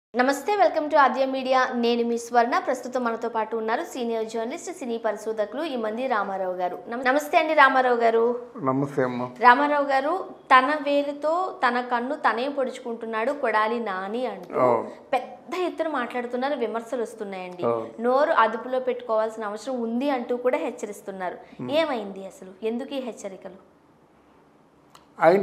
నమస్తే welcome to Aadya media నేను మీ స్వర్ణ ప్రస్తుతం మనతో పాటు ఉన్నారు సీనియర్ జర్నలిస్ట్ సినీ పరిశోధకులు ఈ మంది రామారావు గారు నమ- నమస్తే అండి రామారావు గారు నమస్తే అమ్మ రామారావు గారు తన వేలుతో తన కన్ను తనే పొడుచుకుంటున్నాడు కొడాలి నాని అంటూ అవును. పెద్ద ఎత్తున మాట్లాడుతున్నారు విమర్శలు వస్తున్నాయండి అవును. నోరు అదుపులో పెట్టుకోవాల్సిన అవసరం ఉంది అంటూ కూడా హెచ్చరిస్తున్నారు ఏమైంది అసలు ఎందుకు ఈ హెచ్చరికలు ఆయన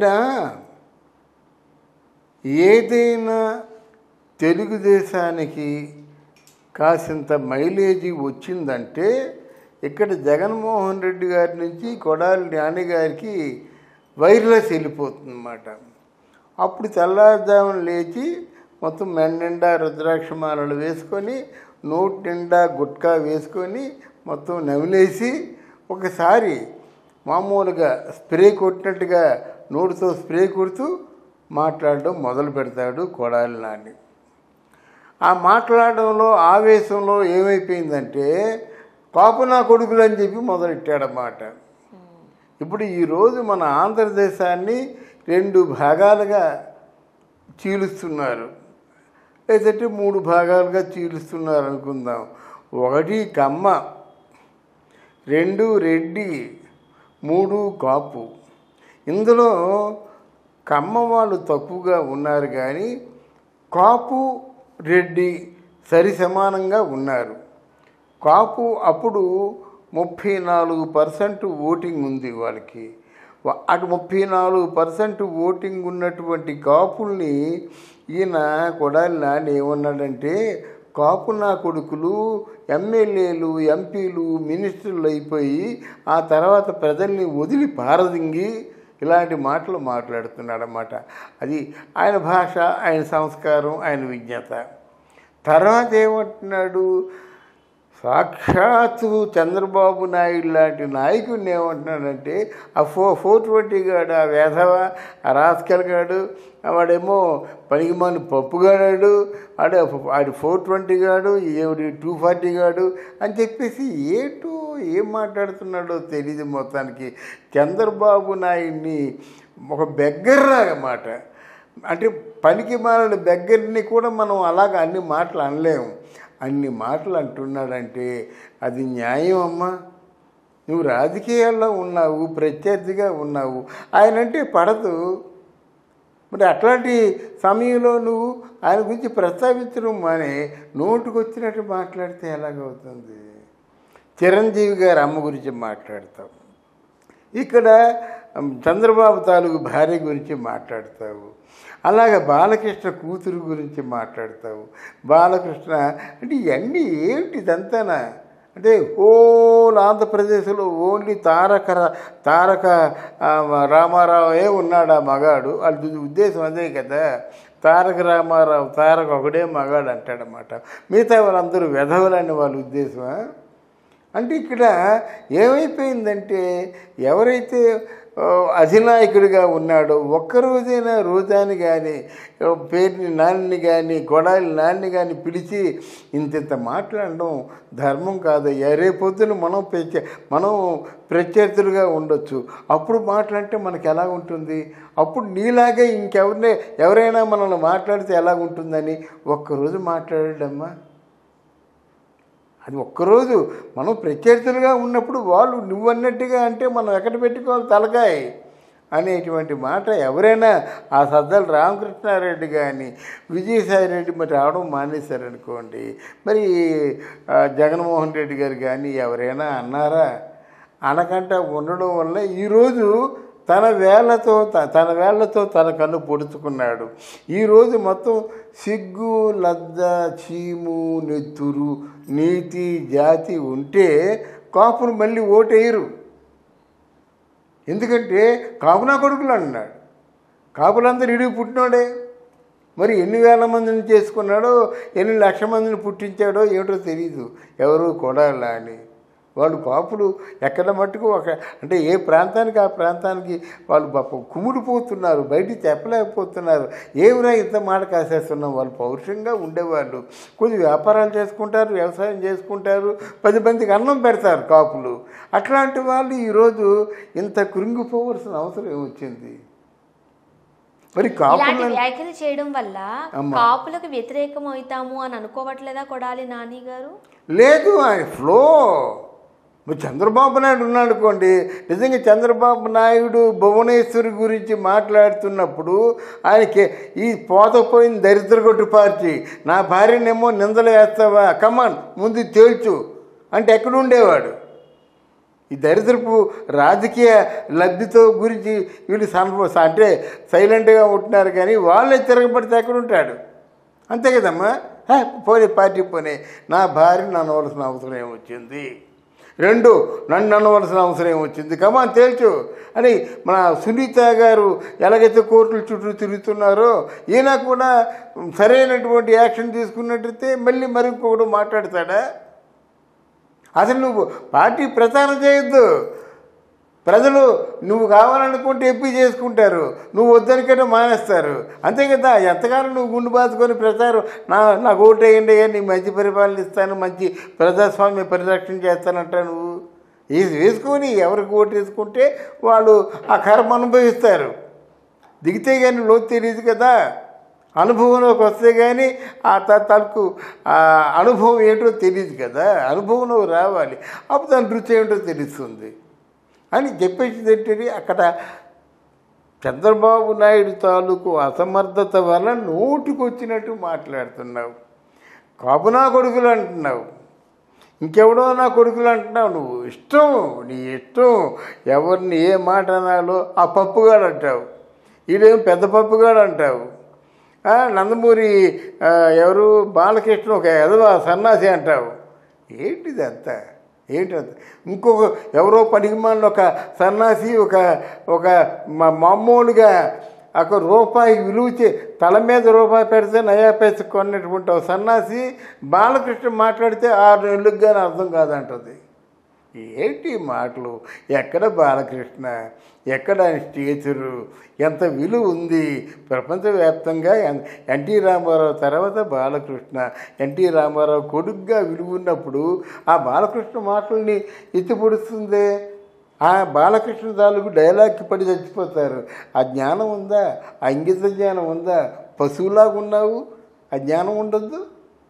ఏదైనా తెలుగుదేశానికి కాసింత మైలేజీ వచ్చిందంటే ఇక్కడ జగన్మోహన్ రెడ్డి గారి నుంచి కొడాలి నాని గారికి వైర్లెస్ వెళ్ళిపోతుందన్నమాట అప్పుడు తెల్లారుజామున లేచి మొత్తం మెడ నిండా రుద్రాక్షమాలలు వేసుకొని నోటి నిండా గుట్కా వేసుకొని మొత్తం నమిలేసి ఒకసారి మామూలుగా స్ప్రే కొట్టినట్టుగా నోటితో స్ప్రే కొడుతూ మాట్లాడడం మొదలు పెడతాడు కొడాలి నాని ఆ మాట్లాడడంలో ఆవేశంలో ఏమైపోయిందంటే పాప నా కొడుకులు అని చెప్పి మొదలెట్టాడన్నమాట ఇప్పుడు ఈరోజు మన ఆంధ్రదేశాన్ని రెండు భాగాలుగా చీలుస్తున్నారు లేదంటే మూడు భాగాలుగా చీలుస్తున్నారు అనుకుందాం ఒకటి కమ్మ రెండు రెడ్డి మూడు కాపు ఇందులో కమ్మ వాళ్ళు తక్కువగా ఉన్నారు కానీ కాపు రెడ్డి సరి సమానంగా ఉన్నారు కాపు అప్పుడు ముప్పై నాలుగు పర్సెంట్ ఓటింగ్ ఉంది వాళ్ళకి వా- అటు ముప్పై నాలుగు పర్సెంట్ ఓటింగ్ ఉన్నటువంటి కాపుల్ని ఈయన కొడాలి నాని ఏమన్నాడంటే కాపు నా కొడుకులు ఎమ్మెల్యేలు ఎంపీలు మినిస్టర్లు అయిపోయి ఆ తర్వాత ప్రజల్ని వదిలి పారదింగి ఇలాంటి మాటలు మాట్లాడుతున్నాడన్నమాట అది ఆయన భాష ఆయన సంస్కారం ఆయన విజ్ఞత తర్వాత ఏమంటున్నాడు సాక్షాత్తు చంద్రబాబు నాయుడు లాంటి నాయకుడిని ఏమంటున్నాడంటే ఆ ఫో ఫోర్ ట్వంటీ గాడు ఆ వేధవ ఆ రాస్కల్ గాడు వాడేమో పనికిమాని పప్పుగాడాడు ఆడు ఆడు ఫోర్ ట్వంటీ గాడు ఏడు టూ ఫార్టీ గాడు అని చెప్పేసి ఏటో ఏం మాట్లాడుతున్నాడో తెలియదు మొత్తానికి చంద్రబాబు నాయుడిని ఒక బెగ్గర్లాగా మాట అంటే పనికి మాలిన బెగ్గర్ని కూడా మనం అలాగ అన్ని మాటలు అనలేము అన్ని మాటలు అంటున్నాడంటే అది న్యాయం అమ్మా నువ్వు రాజకీయాల్లో ఉన్నావు ప్రత్యర్థిగా ఉన్నావు ఆయనంటే పడదు మరి అట్లాంటి సమయంలో నువ్వు ఆయన గురించి ప్రస్తావించడం మానే నోటుకు వచ్చినట్టు మాట్లాడితే ఎలాగవుతుంది చిరంజీవి గారి అమ్మ గురించి మాట్లాడతావు ఇక్కడ ఉమ్, చంద్రబాబు తాలూకు భార్య గురించి మాట్లాడతావు అలాగే బాలకృష్ణ కూతురు గురించి మాట్లాడతావు బాలకృష్ణ అంటే ఇవన్నీ ఏమిటి ఇదంతానా అంటే హోల్ ఆంధ్రప్రదేశ్లో ఓన్లీ తారక రా- తారక ఆ, రామారావే ఉన్నాడు ఆ మగాడు వాళ్ళ ఉద్దేశం అదే కదా తారక రామారావు తారక ఒకడే మగాడు అంటాడనమాట మిగతా వాళ్ళందరూ వెధవలని వాళ్ళ ఉద్దేశమా అంటే ఇక్కడ ఏమైపోయిందంటే ఎవరైతే ఆ, అధినాయకుడిగా ఉన్నాడో ఒక్కరోజైనా రోజాని కానీ పేరుని నాన్ని కానీ కొడాలి నాన్ని కానీ పిలిచి ఇంతింత మాట్లాడడం ధర్మం కాదయ్యా రేపొద్దున మనం ప్రత్య మనం ప్రత్యర్థులుగా ఉండొచ్చు అప్పుడు మాట్లాడితే మనకి ఎలా ఉంటుంది అప్పుడు నీలాగే ఇంకెవరినే ఎవరైనా మనల్ని మాట్లాడితే ఎలా ఉంటుందని ఒక్కరోజు మాట్లాడాడమ్మా అది ఒక్కరోజు మనం ప్రత్యర్థులుగా ఉన్నప్పుడు వాళ్ళు నువ్వన్నట్టుగా అంటే మనం ఎక్కడ పెట్టుకోవాలి తలకాయ అనేటువంటి మాట ఎవరైనా ఆ సద్దల రామకృష్ణారెడ్డి కానీ విజయసాయి రెడ్డి మరి రావడం మానేశారనుకోండి మరి ఆ, జగన్మోహన్ రెడ్డి గారు కానీ ఎవరైనా అన్నారా అనకంట ఉండడం వల్ల ఈరోజు తన వేళ్లతో త- తన వేళ్లతో తన కన్ను పొడుచుకున్నాడు ఈరోజు మొత్తం సిగ్గు లద్ద చీము నెత్తురు నీతి జాతి ఉంటే కాపును మళ్ళీ ఓటేయరు ఎందుకంటే కాపునా కొడుకులు అన్నాడు కాపులందరూ ఇడిగి పుట్టినోడే మరి ఎన్ని వేల మందిని చేసుకున్నాడో ఎన్ని లక్షల మందిని పుట్టించాడో ఏమిటో తెలియదు ఎవరు కొడాలా అని వాళ్ళు కాపులు ఎక్కడ మట్టుకు ఒక అంటే ఏ ప్రాంతానికి ఆ ప్రాంతానికి వాళ్ళు పాపం కుముడిపోతున్నారు బయటికి చెప్పలేకపోతున్నారు ఏమిరా ఇంత మాట కాసేస్తున్నాం వాళ్ళు పౌరుషంగా ఉండేవాళ్ళు కొద్ది వ్యాపారాలు చేసుకుంటారు వ్యవసాయం చేసుకుంటారు పది మందికి అన్నం పెడతారు కాపులు అట్లాంటి వాళ్ళు ఈరోజు ఇంత కృంగిపోవలసిన అవసరం ఏమొచ్చింది మరి ఇలాంటి కాపులను వ్యాఖ్యలు చేయడం వల్ల అమ్మా. కాపులకు వ్యతిరేకం అవుతాము అని అనుకోవట్లేదా కొడాలి నాని గారు లేదు ఆయన ఫ్లో మరి చంద్రబాబు నాయుడు ఉన్నాడు అనుకోండి నిజంగా చంద్రబాబు నాయుడు భువనేశ్వరి గురించి మాట్లాడుతున్నప్పుడు ఆయనకి ఈ పోతపోయిన దరిద్ర కొట్టు పార్టీ నా భార్యనేమో నిందలు వేస్తావా కమాన్ ముందు తేల్చు అంటే ఎక్కడ ఉండేవాడు ఈ దరిద్రపు రాజకీయ లబ్ధితో గురించి వీళ్ళు సంప అంటే సైలెంట్గా ఉంటున్నారు కానీ వాళ్ళే తిరగబడితే ఎక్కడ ఉంటాడు అంతే కదమ్మా హే, పోనీ పార్టీ పోనీ నా భార్యను అనవలసిన అవసరం ఏమొచ్చింది రెండు నన్ను అనవలసిన అవసరం ఏమొచ్చింది కమాన్ తేల్చు అని మన సునీత గారు ఎలాగైతే కోర్టుల చుట్టూ తిరుగుతున్నారో ఈయన కూడా సరైనటువంటి యాక్షన్ తీసుకున్నట్టయితే మళ్ళీ మరి ఇంకొకడు మాట్లాడతాడా అసలు నువ్వు పార్టీ ప్రచారం చేయొద్దు ప్రజలు నువ్వు కావాలనుకుంటే ఎంపీ చేసుకుంటారు నువ్వు వద్దనికంటే మానేస్తారు అంతే కదా ఎంతకాలం నువ్వు గుండు బాదుకొని ప్రచారం నా నాకు ఓటేయండి నీ మంచి పరిపాలన ఇస్తాను మంచి ప్రజాస్వామ్య పరిరక్షణ చేస్తానంటా నువ్వు ఇది వేసుకొని ఎవరికి ఓటు వేసుకుంటే వాళ్ళు ఆ కర్మ అనుభవిస్తారు దిగితే కానీ లోతు తెలియదు కదా అనుభవంలోకి వస్తే కానీ ఆ త- తనకు ఆ అనుభవం ఏంటో తెలియదు కదా అనుభవంలో రావాలి అప్పుడు దాని రుచి ఏంటో తెలుస్తుంది అని చెప్పేసి ఏంటంటే అక్కడ చంద్రబాబు నాయుడు తాలూకు అసమర్థత వల్ల నోటికొచ్చినట్టు మాట్లాడుతున్నావు కాపు నా కొడుకులు అంటున్నావు ఇంకెవడో నా కొడుకులు అంటున్నావు నువ్వు ఇష్టం నీ ఇష్టం ఎవరిని ఏ మాట అనాలో ఆ పప్పుగాడు అంటావు ఈడేం పెద్ద పప్పుగాడు అంటావు ఆ, నందమూరి ఆ, ఎవరు బాలకృష్ణ ఒక ఎదవ సన్నాసి అంటావు ఏంటిది అంతా ఏంటంత ఇంకొక ఎవరో పనికిమాలిన ఒక సన్నాసి ఒక ఒక మా మామూలుగా ఒక రూపాయి విలువ చే తల మీద రూపాయి పెడితే నయా పైస కొన్నటువంటి ఒక సన్నాసి బాలకృష్ణ మాట్లాడితే ఆరు నెలలకు కానీ అర్థం కాదంటది ఏంటి ఈ మాటలు ఎక్కడ బాలకృష్ణ ఎక్కడ ఆయన స్టేచరు ఎంత విలువ ఉంది ప్రపంచవ్యాప్తంగా ఎన్- ఎన్టీ రామారావు తర్వాత బాలకృష్ణ ఎన్టీ రామారావు కొడుగ్గా విలువ ఉన్నప్పుడు ఆ బాలకృష్ణ మాటల్ని ఎత్తిపొడుస్తుందే ఆ బాలకృష్ణ తాలూకు డైలాగ్కి పడి చచ్చిపోతారు ఆ జ్ఞానం ఉందా ఆ ఇంగిత జ్ఞానం ఉందా పశువులాగా ఉన్నావు ఆ జ్ఞానం ఉండద్దు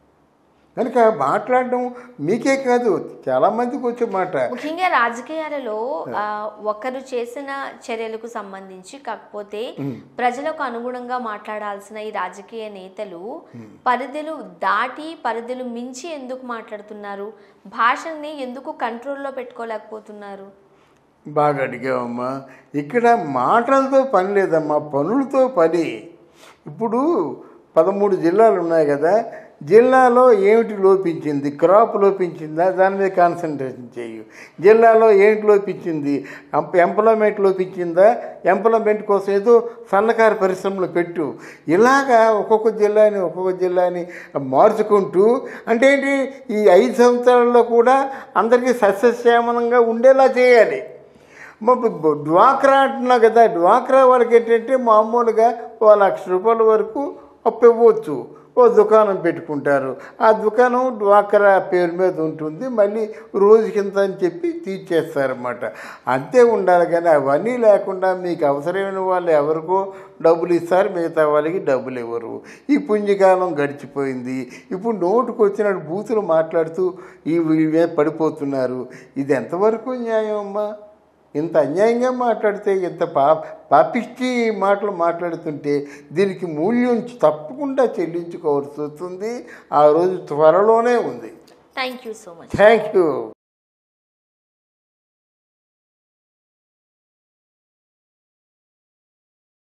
కనుక మాట్లాడడం మీకే కాదు చాలామందికి వచ్చే మాట ముఖ్యంగా రాజకీయాలలో ఆ, ఒకరు చేసిన చర్యలకు సంబంధించి కాకపోతే ప్రజలకు అనుగుణంగా మాట్లాడాల్సిన ఈ రాజకీయ నేతలు పరిధులు దాటి పరిధులు మించి ఎందుకు మాట్లాడుతున్నారు భాషని ఎందుకు కంట్రోల్లో పెట్టుకోలేకపోతున్నారు బాగా అడిగావమ్మా ఇక్కడ మాటలతో పని లేదమ్మా పనులతో పని ఇప్పుడు పదమూడు జిల్లాలు ఉన్నాయి కదా జిల్లాలో ఏమిటి లోపించింది క్రాప్ లోపించిందా దాని మీద కాన్సన్ట్రేషన్ చేయు జిల్లాలో ఏంటి లోపించింది ఎంప్- ఎంప్లాయ్మెంట్ లోపించిందా ఎంప్లాయ్మెంట్ కోసం ఏదో సన్నకారు పరిశ్రమలు పెట్టు ఇలాగా ఒక్కొక్క జిల్లాని ఒక్కొక్క జిల్లాని మార్చుకుంటూ అంటే ఏంటి ఈ ఐదు సంవత్సరాల్లో కూడా అందరికీ సస్యశ్యామలంగా ఉండేలా చేయాలి మరి బ- డ్వాక్రా అంటున్నావు కదా డ్వాక్రా వాళ్ళకి ఏంటంటే మామూలుగా ఓ లక్ష రూపాయల వరకు అప్పు ఇవ్వచ్చు ఓ దుకాణం పెట్టుకుంటారు ఆ దుకాణం డ్వాక్రా పేరు మీద ఉంటుంది మళ్ళీ రోజుకింత అని చెప్పి తీర్చేస్తారన్నమాట అంతే ఉండాలి కానీ అవన్నీ లేకుండా మీకు అవసరమైన వాళ్ళు ఎవరికో డబ్బులు ఇస్తారు మిగతా వాళ్ళకి డబ్బులు ఇవ్వరు ఈ పుణ్యకాలం గడిచిపోయింది ఇప్పుడు నోటుకు వచ్చినట్టు బూతులు మాట్లాడుతూ ఈ వీళ్ళ మీద పడిపోతున్నారు ఇది ఎంతవరకు న్యాయం అమ్మా ఇంత అన్యాయంగా మాట్లాడితే ఇంత పా పాపిష్టి మాటలు మాట్లాడుతుంటే దీనికి మూల్యం తప్పకుండా చెల్లించుకోవాల్సి వస్తుంది ఆ రోజు త్వరలోనే ఉంది thank you so much thank you